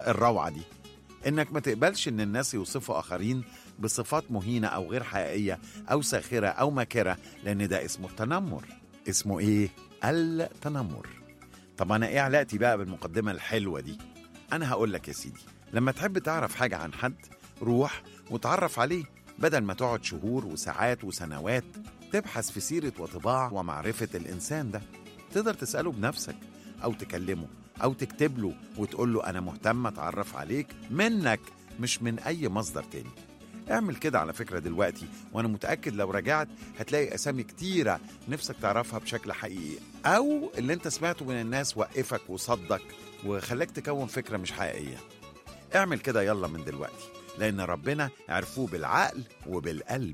الروعة دي إنك ما تقبلش إن الناس يوصفوا آخرين بصفات مهينة أو غير حقيقية أو ساخرة أو ماكرة لأن ده اسمه التنمر اسمه إيه؟ التنمر طب أنا إيه علاقتي بقى بالمقدمة الحلوة دي؟ أنا هقول لك يا سيدي لما تحب تعرف حاجة عن حد روح وتعرف عليه بدل ما تقعد شهور وساعات وسنوات تبحث في سيرة وطباع ومعرفة الإنسان ده تقدر تسأله بنفسك أو تكلمه أو تكتب له وتقول له أنا مهتم أتعرف عليك منك مش من أي مصدر تاني اعمل كده على فكرة دلوقتي وأنا متأكد لو رجعت هتلاقي أسامي كتيرة نفسك تعرفها بشكل حقيقي أو اللي أنت سمعته من الناس وقفك وصدك وخلاك تكون فكرة مش حقيقية اعمل كده يلا من دلوقتي لأن ربنا عرفوه بالعقل وبالقلب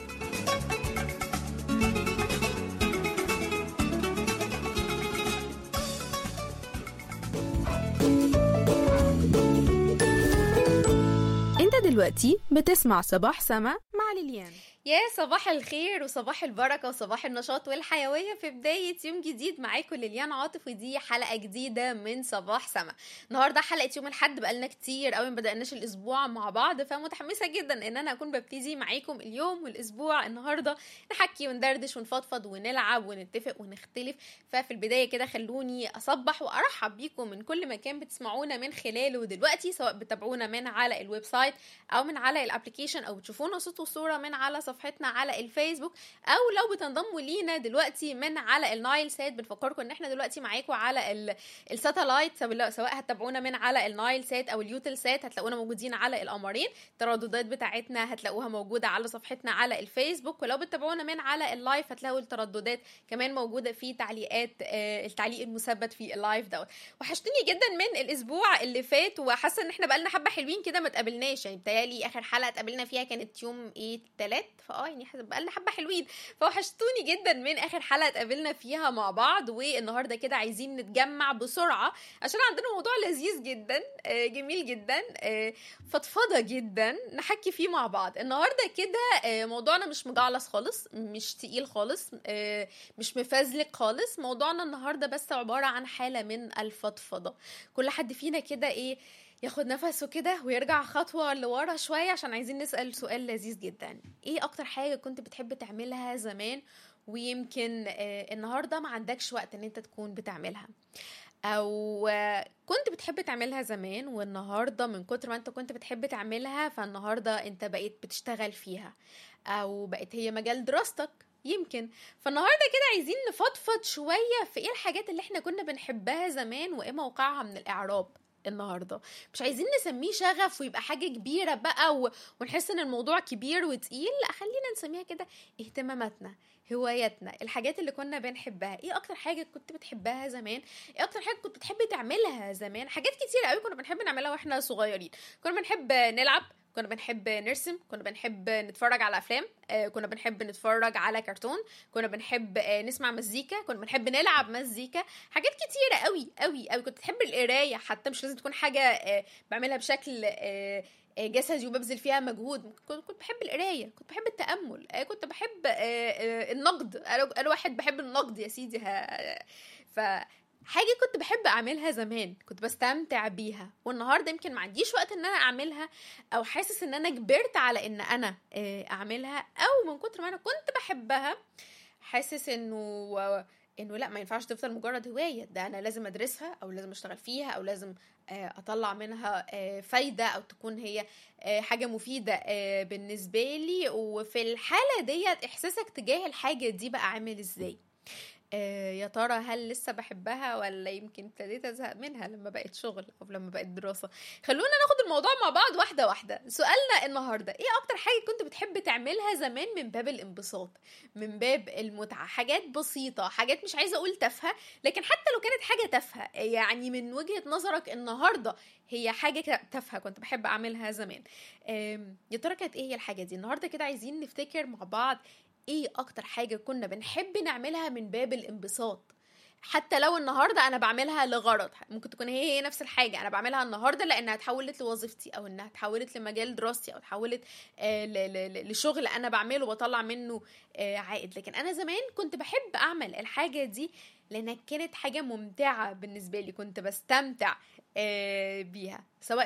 انت دلوقتي بتسمع صباح سما مع ليليان يا صباح الخير وصباح البركة وصباح النشاط والحيوية في بداية يوم جديد معاكم ليليان عاطف ودي حلقة جديدة من صباح سما النهاردة حلقة يوم الحد بقالنا كتير قوي ما بدأناش الأسبوع مع بعض فمتحمسة جدا إن أنا أكون ببتدي معاكم اليوم والأسبوع النهاردة نحكي وندردش ونفضفض ونلعب ونتفق ونختلف ففي البداية كده خلوني أصبح وأرحب بيكم من كل مكان بتسمعونا من خلاله دلوقتي سواء بتابعونا من على الويب سايت أو من على الابلكيشن أو بتشوفونا صوت وصورة من على صفحتنا على الفيسبوك او لو بتنضموا لينا دلوقتي من على النايل سات بنفكركم ان احنا دلوقتي معاكم على ال- الساتلايت سواء سواء هتتابعونا من على النايل سات او اليوتل سات هتلاقونا موجودين على القمرين الترددات بتاعتنا هتلاقوها موجوده على صفحتنا على الفيسبوك ولو بتتابعونا من على اللايف هتلاقوا الترددات كمان موجوده في تعليقات آه، التعليق المثبت في اللايف دوت وحشتني جدا من الاسبوع اللي فات وحاسه ان احنا بقالنا حبه حلوين كده ما اتقابلناش يعني بتهيألي اخر حلقه اتقابلنا فيها كانت يوم ايه التلات فاه يعني حسب بقالنا حبه حلوين فوحشتوني جدا من اخر حلقه اتقابلنا فيها مع بعض والنهارده كده عايزين نتجمع بسرعه عشان عندنا موضوع لذيذ جدا آه، جميل جدا آه، فضفضه جدا نحكي فيه مع بعض النهارده كده آه، موضوعنا مش مجعلص خالص مش تقيل خالص آه، مش مفزلك خالص موضوعنا النهارده بس عباره عن حاله من الفضفضه كل حد فينا كده ايه ياخد نفسه كده ويرجع خطوة لورا شوية عشان عايزين نسأل سؤال لذيذ جدا ايه اكتر حاجة كنت بتحب تعملها زمان ويمكن آه النهاردة ما عندكش وقت ان انت تكون بتعملها او آه، كنت بتحب تعملها زمان والنهارده من كتر ما انت كنت بتحب تعملها فالنهارده انت بقيت بتشتغل فيها او بقت هي مجال دراستك يمكن فالنهارده كده عايزين نفضفض شويه في ايه الحاجات اللي احنا كنا بنحبها زمان وايه موقعها من الاعراب النهارده مش عايزين نسميه شغف ويبقى حاجه كبيره بقى و... ونحس ان الموضوع كبير وتقيل لا خلينا نسميها كده اهتماماتنا هواياتنا الحاجات اللي كنا بنحبها ايه اكتر حاجه كنت بتحبها زمان ايه اكتر حاجه كنت بتحب تعملها زمان حاجات كتير قوي كنا بنحب نعملها واحنا صغيرين كنا بنحب نلعب كنا بنحب نرسم كنا بنحب نتفرج على افلام آه، كنا بنحب نتفرج على كرتون كنا بنحب آه، نسمع مزيكا كنا بنحب نلعب مزيكا حاجات كتيره قوي قوي قوي كنت بحب القرايه حتى مش لازم تكون حاجه آه، بعملها بشكل آه، آه، جسدي وببذل فيها مجهود كنت كنت بحب القرايه كنت بحب التامل آه، كنت بحب آه، آه، النقد انا أنا واحد بحب النقد يا سيدي ها- ف حاجة كنت بحب أعملها زمان كنت بستمتع بيها والنهاردة يمكن ما عنديش وقت إن أنا أعملها أو حاسس إن أنا كبرت على إن أنا آه، أعملها أو من كتر ما أنا كنت بحبها حاسس إنه إنه لا ما ينفعش تفضل مجرد هواية ده أنا لازم أدرسها أو لازم أشتغل فيها أو لازم آه، أطلع منها آه، فايدة أو تكون هي آه، حاجة مفيدة آه، بالنسبة لي وفي الحالة ديت إحساسك تجاه الحاجة دي بقى عامل إزاي آه، يا ترى هل لسه بحبها ولا يمكن ابتديت ازهق منها لما بقت شغل او لما بقت دراسه خلونا ناخد الموضوع مع بعض واحده واحده سؤالنا النهارده ايه اكتر حاجه كنت بتحب تعملها زمان من باب الانبساط من باب المتعه حاجات بسيطه حاجات مش عايزه اقول تافهه لكن حتى لو كانت حاجه تافهه يعني من وجهه نظرك النهارده هي حاجه كده تافهه كنت بحب اعملها زمان آم، يا ترى كانت ايه هي الحاجه دي النهارده كده عايزين نفتكر مع بعض ايه اكتر حاجة كنا بنحب نعملها من باب الانبساط حتى لو النهارده انا بعملها لغرض ممكن تكون هي هي نفس الحاجه انا بعملها النهارده لانها اتحولت لوظيفتي او انها اتحولت لمجال دراستي او اتحولت آه ل- ل- ل- لشغل انا بعمله وبطلع منه آه عائد لكن انا زمان كنت بحب اعمل الحاجه دي لانها كانت حاجه ممتعه بالنسبه لي كنت بستمتع آه بيها سواء